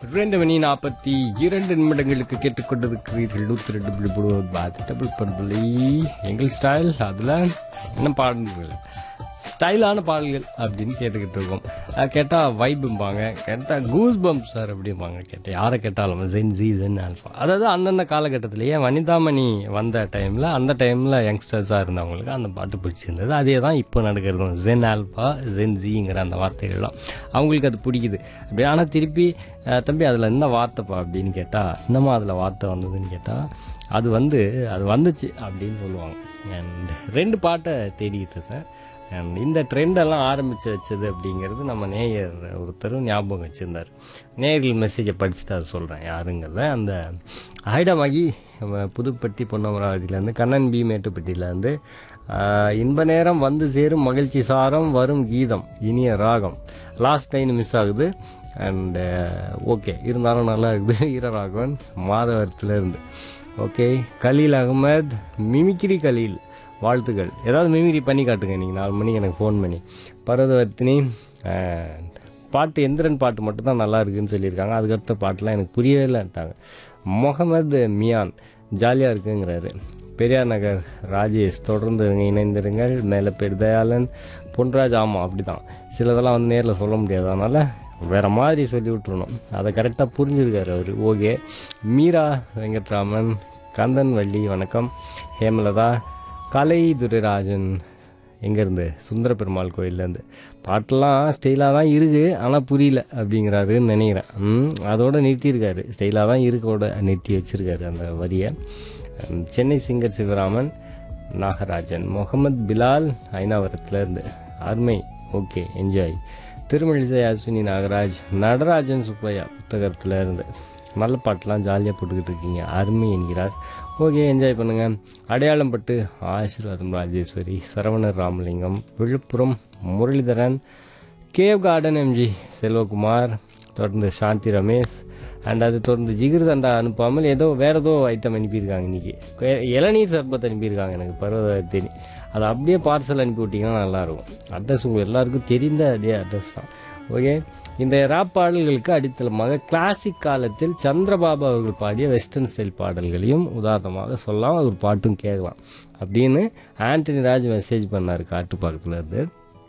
ரெண்டு மணி நாற்பத்தி இரண்டு நிமிடங்களுக்கு கேட்டுக்கொண்டிருக்கிறீர்கள் நூற்றி ரெண்டு புள்ளி மூணு பாதி டபுள் பண்புலி எங்கள் ஸ்டைல் அதில் என்ன பாடல்கள் ஸ்டைலான பாடல்கள் அப்படின்னு கேட்டுக்கிட்டு இருக்கோம் அது கேட்டால் வைபும்பாங்க கேட்டால் கூஸ் பம்ப் சார் அப்படிம்பாங்க கேட்டால் யாரை கேட்டாலும் ஜென் ஜி ஜென் ஆல்ஃபா அதாவது அந்தந்த காலகட்டத்திலேயே வனிதாமணி வந்த டைமில் அந்த டைமில் யங்ஸ்டர்ஸாக இருந்தவங்களுக்கு அந்த பாட்டு பிடிச்சிருந்தது அதே தான் இப்போ நடக்கிறதும் ஜென் ஆல்ஃபா ஜென் ஜிங்கிற அந்த வார்த்தைகள்லாம் அவங்களுக்கு அது பிடிக்குது அப்படி ஆனால் திருப்பி அஹ், தம்பி அதில் என்ன வார்த்தைப்பா அப்படின்னு கேட்டால் என்னம்மா அதில் வார்த்தை வந்ததுன்னு கேட்டால் அது வந்து அது வந்துச்சு அப்படின்னு சொல்லுவாங்க அண்ட் ரெண்டு பாட்டை தேடிக்கிட்டு இருக்கேன் And இந்த ட்ரெண்டெல்லாம் ஆரம்பித்து வச்சது அப்படிங்கிறது நம்ம நேயர் ஒருத்தர் ஞாபகம் வச்சுருந்தார் நேயர்கள் மெசேஜை படிச்சுட்டு அதை சொல்கிறேன் யாருங்கிறத அந்த ஹைடமாகி நம்ம புதுப்பட்டி பொன்னமராவதியிலேருந்து கண்ணன் பி மேட்டுப்பட்டியிலேருந்து ஆஹ், இன்ப நேரம் வந்து சேரும் மகிழ்ச்சி சாரம் வரும் கீதம் இனிய ராகம் லாஸ்ட் லைன் மிஸ் ஆகுது அண்டு ஓகே இருந்தாலும் நல்லா இருக்குது ஈரராகவன் மாதவரத்துலேருந்து ஓகே கலீல் அகமது மிமிக்ரி கலீல் வாழ்த்துக்கள் ஏதாவது மிமிக்ரி பண்ணி காட்டுங்க நீங்கள் நாலு மணிக்கு எனக்கு ஃபோன் பண்ணி பரதவர்த்தினி and பாட்டு எந்திரன் பாட்டு மட்டும் தான் நல்லா இருக்குன்னு சொல்லியிருக்காங்க அதுக்கடுத்த பாட்டுலாம் எனக்கு புரியவே இல்லைன்ட்டாங்க முகமது மியான் ஜாலியாக இருக்குங்கிறாரு பெரியார் நகர் ராஜேஷ் தொடர்ந்து இருங்க, இணைந்திருங்கள் மேலே பேர் தயாளன் பொன்ராஜ் ஆமாம் அப்படி தான் சிலதெல்லாம் வந்து நேரில் சொல்ல முடியாது அதனால் வேறு மாதிரி சொல்லி விட்டுருணும் அதை கரெக்டாக புரிஞ்சிருக்காரு அவர் ஓகே மீரா வெங்கட்ராமன் கந்தன் வள்ளி வணக்கம் ஹேமலதா கலை துரைராஜன் எங்கேருந்து சுந்தர பெருமாள் கோயிலேருந்து பாட்டெல்லாம் ஸ்டைலாக தான் இருக்குது ஆனால் புரியல அப்படிங்கிறாருன்னு நினைக்கிறேன் ம், அதோட நிறுத்தியிருக்காரு ஸ்டைலாக தான் இருக்கோட நிறுத்தி வச்சிருக்காரு அந்த வரியை ம், சென்னை சிங்கர் சிவராமன் நாகராஜன் முகமது பிலால் ஐநாவரத்துலேருந்து அருமை ஓகே என்ஜாய் திருமழிசை அஸ்வினி நாகராஜ் நடராஜன் சுப்பையா புத்தகத்தில் இருந்து நல்ல பாட்டெலாம் ஜாலியாக போட்டுக்கிட்டு இருக்கீங்க அருமை என்கிறார் ஓகே என்ஜாய் பண்ணுங்கள் அடையாளம் பட்டு ஆசீர்வாதம் ராஜேஸ்வரி சரவணர் ராமலிங்கம் விழுப்புரம் முரளிதரன் கேவ் கார்டன் எம்ஜி செல்வகுமார் தொடர்ந்து சாந்தி ரமேஷ் அண்ட் அது தொடர்ந்து ஜிகிர் தண்டா அனுப்பாமல் ஏதோ வேறு ஏதோ ஐட்டம் அனுப்பியிருக்காங்க இன்றைக்கி இளநீர் சர்பத் அனுப்பியிருக்காங்க எனக்கு பருவதத்தினி அதை அப்படியே பார்சல் அனுப்பி விட்டிங்கன்னா நல்லாயிருக்கும் அட்ரஸ் உங்கள் எல்லாருக்கும் தெரிந்த அதே அட்ரஸ் தான் ஓகே இந்த ராப் பாடல்களுக்கு அடித்தளமாக கிளாசிக் காலத்தில் சந்திரபாபு அவர்கள் பாடிய வெஸ்டர்ன் ஸ்டைல் பாடல்களையும் உதாரணமாக சொல்லலாம் ஒரு பாட்டும் கேட்கலாம் அப்படின்னு ஆண்டனி ராஜ் மெசேஜ் பண்ணார் காட்டுப்பாக்கத்தில் இருந்து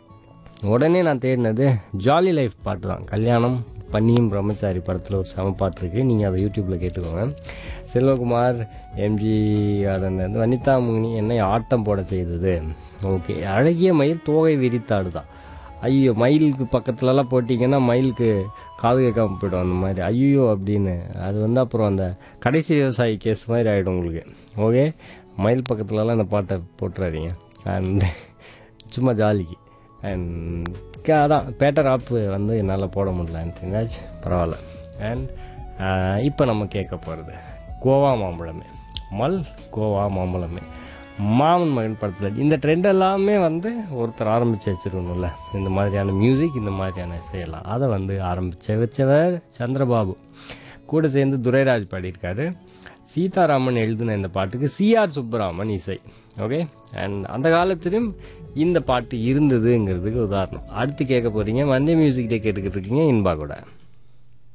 உடனே நான் தேடினது ஜாலி லைஃப் பாட்டு தான் கல்யாணம் பண்ணியும் பிரம்மச்சாரி படத்தில் ஒரு செம பாட்டு இருக்குது நீங்கள் அதை யூடியூப்பில் கேட்டுக்கோங்க செல்வகுமார் எம்ஜி கார்டன்லேருந்து வனிதா முனி என்னை ஆட்டம் போட செய்தது ஓகே அழகிய மயில் தோகை விரித்தாடு தான் ஐயோ மயிலுக்கு பக்கத்துலலாம் போட்டிங்கன்னா மயிலுக்கு காது கேட்காம போய்டும் அந்த மாதிரி ஐயோ அப்படின்னு அது வந்து அப்புறம் அந்த கடைசி விவசாயி கேஸ் மாதிரி ஆகிடும் உங்களுக்கு ஓகே மயில் பக்கத்துலலாம் இந்த பாட்டை போட்டுறாதீங்க அண்ட் சும்மா ஜாலிக்கு அண்ட் அதான் பேட்டர் ஆப்பு வந்து என்னால் போட முடியல ஆண்டனிராஜ் பரவாயில்ல அண்ட் இப்போ நம்ம கேட்க போகிறது கோவா மாம்பழமே மல் கோவா மாம்பழமே மாமன் மகன் படத்தில் இந்த ட்ரெண்ட் எல்லாமே வந்து ஒருத்தர் ஆரம்பித்து வச்சிருக்கணும்ல இந்த மாதிரியான மியூசிக் இந்த மாதிரியான இசையெல்லாம் அதை வந்து ஆரம்பித்து வச்சவர் சந்திரபாபு கூட சேர்ந்து துரைராஜ் பாடியிருக்காரு சீதாராமன் எழுதின இந்த பாட்டுக்கு சிஆர் சுப்பராமன் இசை ஓகே அண்ட் அந்த காலத்திலும் இந்த பாட்டு இருந்ததுங்கிறதுக்கு உதாரணம் அடுத்து கேட்க போகிறீங்க மண்டே மியூசிக்கிட்டே கேட்டுக்கிட்டு இருக்கீங்க இன்பா கூட